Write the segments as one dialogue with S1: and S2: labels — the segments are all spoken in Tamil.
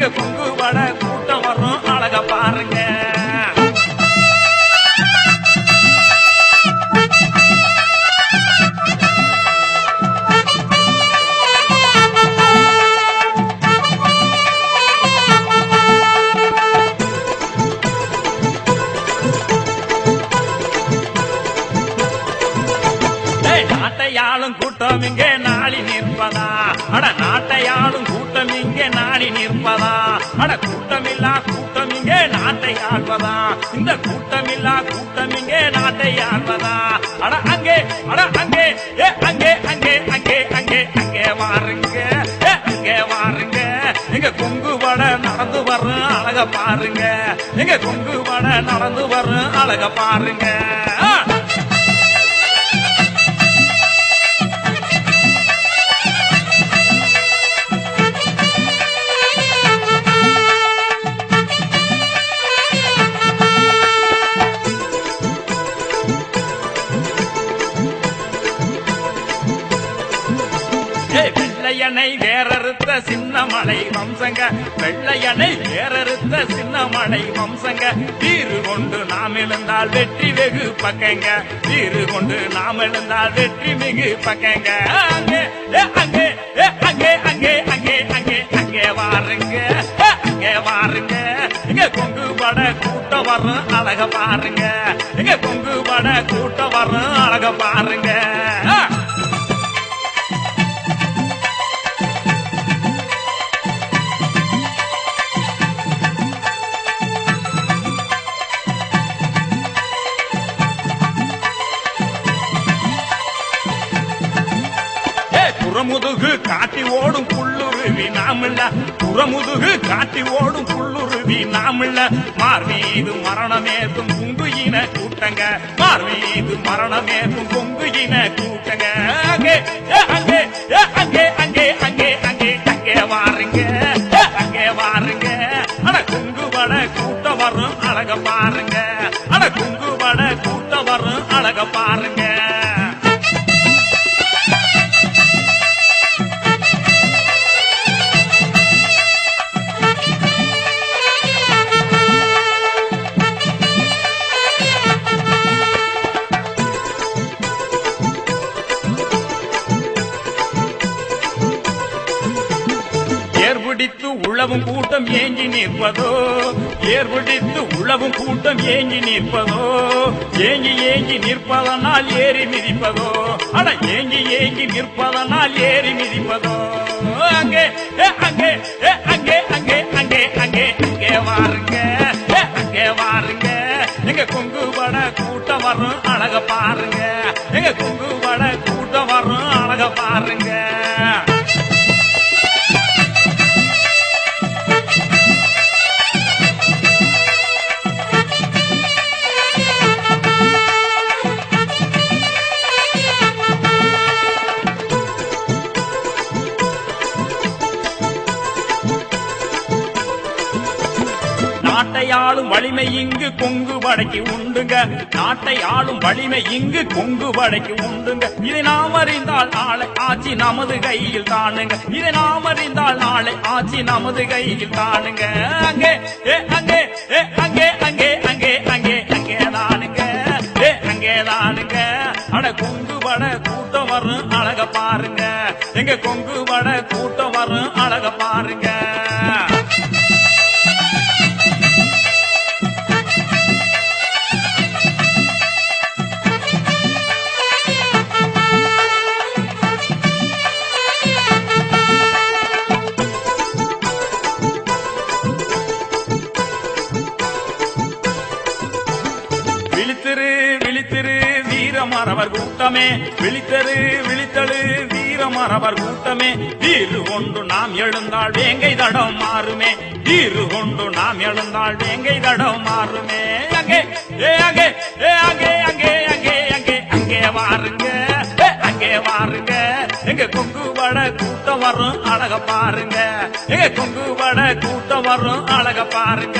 S1: எங்க கொங்கு வட கூட்டம் வரும் அழக பாருங்க ஏய், நாட்டையாளும் கூட்டம் இங்கே நாளி நிற்பதா அட நாட்டையாளும் கூட்டம் இங்கே நாளி நிற்பதா அட கூட்டமில்லா கூட்டம் இங்கே நாட்டை ஆள்வதா இந்த கூட்டமில்லா கூட்டம் இங்கே நாட்டை ஆள்வதா அட அங்கே அட அங்கே ஏ அங்கே அங்கே அங்கே அங்கே அங்கே வாருங்க ஏ அங்கே வாருங்க எங்க கொங்கு வட நடந்து வர்றோம் அழக பாருங்க எங்க கொங்கு வட நடந்து வர்றோம் அழக பாருங்க ஆ! ஏய், வெள்ளையனை வேறறுத்த சின்ன மலை வம்சங்க வெள்ளையனை வேறறுத்த சின்ன மலை வம்சங்க வீறு கொண்டு நாம் எழுந்தால் வெற்றி வெகு பக்கங்க வீறு கொண்டு நாம் எழுந்தால் வெற்றி மிகு பக்கங்க அங்கே ஏ, அங்கே ஏ, அங்கே அங்கே அங்கே அங்கே அங்கே வாருங்க ஏ, அங்கே வாருங்க இங்க கொங்கு பட கூட்டம் வரும் அழக பாருங்க இங்க கொங்கு பட கூட்டம் வரும் அழக பாருங்க ஆ! ஏ, புறமுதுகு காட்டி ஓடும் புல்லுருவி நாமில்ல புறமுதுகு காட்டி ஓடும் புல்லுருவி நாமில்ல மார்மீது மரணமேதும் கொங்கு இன கூட்டங்க மார்மீது மரணமேதும் கொங்கு இன கூட்டங்க அங்கே ஏ, அங்கே ஏ, அங்கே அங்கே அங்கே அங்கே அங்கே வாருங்க ஏ, அங்கே வாருங்க அட கொங்கு வட கூட்டம் வரும் அழக பாருங்க அட கொங்கு வட கூட்டம் வரும் அழக பாருங்க ஏர்பிடித்து உழவும் கூட்டம் ஏங்கி நிற்பதோ ஏர்பிடித்து உழவும் கூட்டம் ஏங்கி நிற்பதோ ஏங்கி ஏங்கி நிற்பதனால் ஏறி மிதிப்பதோ அட ஏங்கி ஏங்கி நிற்பதனால் ஏறி மிதிப்பதோ அங்கே ஏ, அங்கே ஏ, அங்கே அங்கே அங்கே அங்கே அங்கே வாருங்க ஏ, அங்கே வாருங்க எங்க கொங்கு வட கூட்டம் வரும் அழக பாருங்க எங்க கொங்கு வட கூட்டம் வரும் அழக பாருங்க நாட்டை ஆளும் வலிமை இங்கு கொங்கு படைக்கு உண்டுங்க நாட்டை ஆளும் வலிமை இங்கு கொங்கு படைக்கு உண்டுங்க இதை நாம் அறிந்தால் நாளை ஆட்சி நமது கையில் தானுங்க இதை நாம் அறிந்தால் நாளை ஆட்சி நமது கையில் தானுங்க அங்கே ஏ அங்கே ஏ அங்கே அங்கே அங்கே அங்கே அங்கே தானுங்க ஏ அங்கே தானுங்க அட கொங்கு பட கூட்டம் வரும் அழக பாருங்க எங்க கொங்கு பட கூட்டம் வரும் அழக பாருங்க விழித்திரு விழித்திரு வீரமரவர் கூட்டமே விழித்தரு விழித்தழு வீரமரவர் கூட்டமே வீறு கொண்டு நாம் எழுந்தால் வேங்கை தடம் மாறுமே வீறு கொண்டு நாம் எழுந்தால் வேங்கை தடம் மாறுமே அங்கே ஏ அங்கே ஏ அங்கே அங்கே அங்கே அங்கே அங்கே வாருங்க ஏ, அங்கே வாருங்க எங்க கொங்கு வட கூட்டம் வரும் அழக பாருங்க எங்க கொங்கு வட கூட்டம் வரும் அழக பாருங்க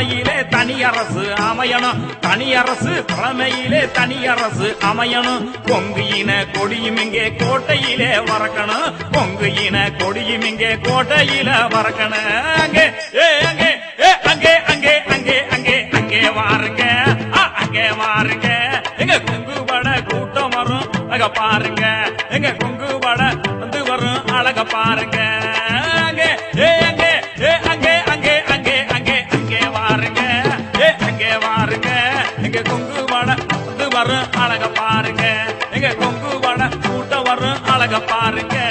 S1: தலைமையிலே தனி அரசு அமையணும் தனி அரசு தலைமையிலே தனி அரசு அமையணும் கொங்கு இன கொடியும் இங்கே கோட்டையிலே வரக்கணும் கொங்கு இன கொடியும் இங்கே கோட்டையில வரக்கணும் அங்கே ஏ அங்கே ஏ அங்கே அங்கே அங்கே அங்கே அங்கே வாருங்க ஆ, அங்கே வாருங்க எங்க கொங்கு வட கூட்டம் வரும் அங்க பாருங்க எங்க கொங்கு வட வந்து வரும் அழக பாருங்க அங்கே ஏ அங்கே ஏ அங்கே அங்கே அங்கே அங்கே அங்கே வாருங்க ஏ அங்கே வாருங்க எங்க கொங்கு வட வந்து வரும் அழக பாருங்க எங்க கொங்கு வட கூட்டம் வரும் அழக பாருங்க